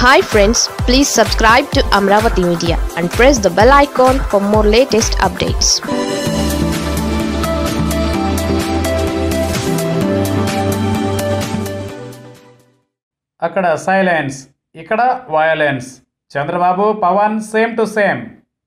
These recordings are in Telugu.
hi friends please subscribe to Amaravati media and press the bell icon for more latest updates అక్కడ సైలెన్స్ ఇక్కడ violence Chandrababu Pawan same to same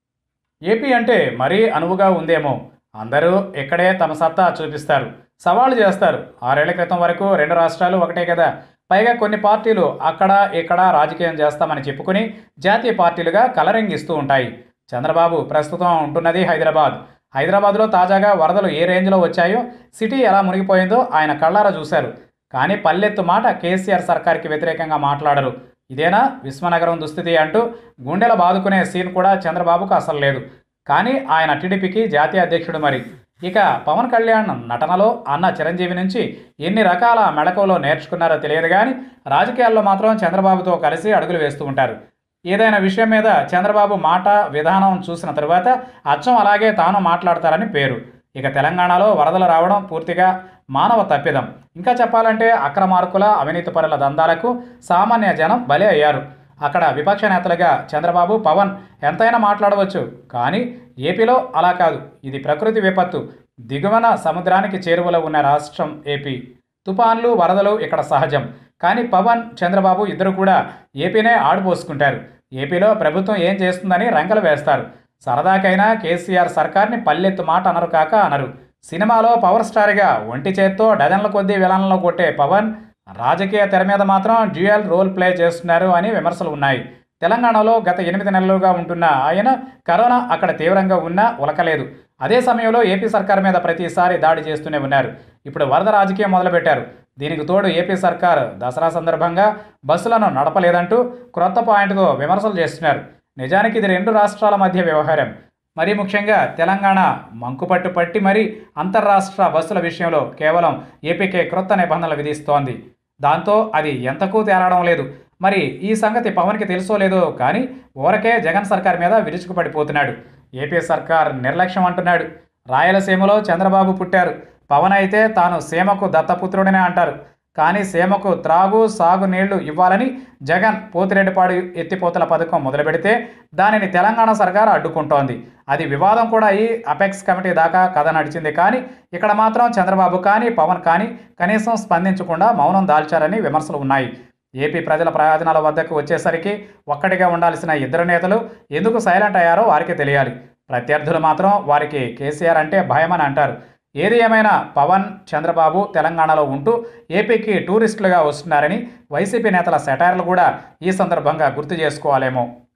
AP అంటే మరీ అనువుగా ఉందేమో అందరూ ఇక్కడే తమ సత్తా చూపిస్తారు సవాళ్ళు చేస్తారు ఆరేళ్ల క్రితం వరకు రెండు రాష్ట్రాలు ఒకటే కదా పైగా కొన్ని పార్టీలు అక్కడ ఇక్కడ రాజకీయం చేస్తామని చెప్పుకుని జాతీయ పార్టీలుగా కలరింగ్ ఇస్తూ ఉంటాయి చంద్రబాబు ప్రస్తుతం ఉంటున్నది హైదరాబాద్ హైదరాబాద్లో తాజాగా వరదలు ఏ రేంజ్లో వచ్చాయో సిటీ ఎలా మునిగిపోయిందో ఆయన కళ్ళారా చూశారు కానీ పల్లెత్తు మాట కేసీఆర్ సర్కార్కి వ్యతిరేకంగా మాట్లాడరు ఇదేనా విశ్వనగరం దుస్థితి అంటూ గుండెల బాదుకునే సీన్ కూడా చంద్రబాబుకు అసలు లేదు కానీ ఆయన టీడీపీకి జాతీయ అధ్యక్షుడు మరి ఇక పవన్ కళ్యాణ్ నటనలో అన్న చిరంజీవి నుంచి ఎన్ని రకాల మెళకువలో నేర్చుకున్నారో తెలియదు కానీ రాజకీయాల్లో మాత్రం చంద్రబాబుతో కలిసి అడుగులు వేస్తూ ఉంటారు ఏదైనా విషయం మీద చంద్రబాబు మాట విధానం చూసిన తరువాత అచ్చం అలాగే తాను మాట్లాడతారని పేరు ఇక తెలంగాణలో వరదలు రావడం పూర్తిగా మానవ తప్పిదం ఇంకా చెప్పాలంటే అక్రమార్కుల అవినీతి పరుల దందాలకు సామాన్య జనం బలి అయ్యారు అక్కడ విపక్ష నేతలుగా చంద్రబాబు పవన్ ఎంతైనా మాట్లాడవచ్చు కానీ ఏపీలో అలా కాదు ఇది ప్రకృతి విపత్తు దిగువన సముద్రానికి చేరువలో ఉన్న రాష్ట్రం ఏపీ తుఫాన్లు వరదలు ఇక్కడ సహజం కానీ పవన్ చంద్రబాబు ఇద్దరు కూడా ఏపీనే ఆడిపోసుకుంటారు ఏపీలో ప్రభుత్వం ఏం చేస్తుందని రంకలు వేస్తారు సరదాకైనా కేసీఆర్ సర్కార్ని పల్లెత్తు మాట అనరు కాక అనరు సినిమాలో పవర్ స్టార్గా ఒంటి చేత్తో డజన్ల కొద్దీ విలన్లను కొట్టే పవన్ రాజకీయ తెర మీద మాత్రం డ్యూయల్ రోల్ ప్లే చేస్తున్నారు అని విమర్శలు ఉన్నాయి తెలంగాణలో గత ఎనిమిది నెలలుగా ఉంటున్న ఆయన కరోనా అక్కడ తీవ్రంగా ఉన్నా ఉలకలేదు అదే సమయంలో ఏపీ సర్కార్ మీద ప్రతిసారి దాడి చేస్తూనే ఉన్నారు ఇప్పుడు వరద రాజకీయం మొదలుపెట్టారు దీనికి తోడు ఏపీ సర్కార్ దసరా సందర్భంగా బస్సులను నడపలేదంటూ క్రొత్త పాయింట్తో విమర్శలు చేస్తున్నారు నిజానికి ఇది రెండు రాష్ట్రాల మధ్య వ్యవహారం మరీ ముఖ్యంగా తెలంగాణ మంకుపట్టు పట్టి మరీ అంతర్రాష్ట్ర బస్సుల విషయంలో కేవలం ఏపీకే క్రొత్త నిబంధనలు విధిస్తోంది దాంతో అది ఎంతకు తేలడం లేదు మరి ఈ సంగతి పవన్కి తెలుసో లేదో కానీ ఊరకే జగన్ సర్కార్ మీద విరుచుకుపడిపోతున్నాడు ఏపీ సర్కార్ నిర్లక్ష్యం అంటున్నాడు రాయలసీమలో చంద్రబాబు పుట్టారు పవన్ అయితే తాను సీమకు దత్తపుత్రుడనే అంటారు కానీ సీమకు త్రాగు సాగు నీళ్లు ఇవ్వాలని జగన్ పోతిరెడ్డిపాడు ఎత్తిపోతల పథకం మొదలుపెడితే దానిని తెలంగాణ సర్కార్ అడ్డుకుంటోంది అది వివాదం కూడా అయ్యి అపెక్స్ కమిటీ దాకా కథ నడిచింది కానీ ఇక్కడ మాత్రం చంద్రబాబు కానీ పవన్ కానీ కనీసం స్పందించకుండా మౌనం దాల్చారని విమర్శలు ఉన్నాయి ఏపీ ప్రజల ప్రయోజనాల వద్దకు వచ్చేసరికి ఒక్కటిగా ఉండాల్సిన ఇద్దరు నేతలు ఎందుకు సైలెంట్ అయ్యారో వారికి తెలియాలి ప్రత్యర్థులు మాత్రం వారికి కేసీఆర్ అంటే భయమని అంటారు ఏది ఏమైనా పవన్ చంద్రబాబు తెలంగాణలో ఉంటూ ఏపీకి టూరిస్టులుగా వస్తున్నారని వైసీపీ నేతల సెటైర్లు కూడా ఈ సందర్భంగా గుర్తు చేసుకోవాలేమో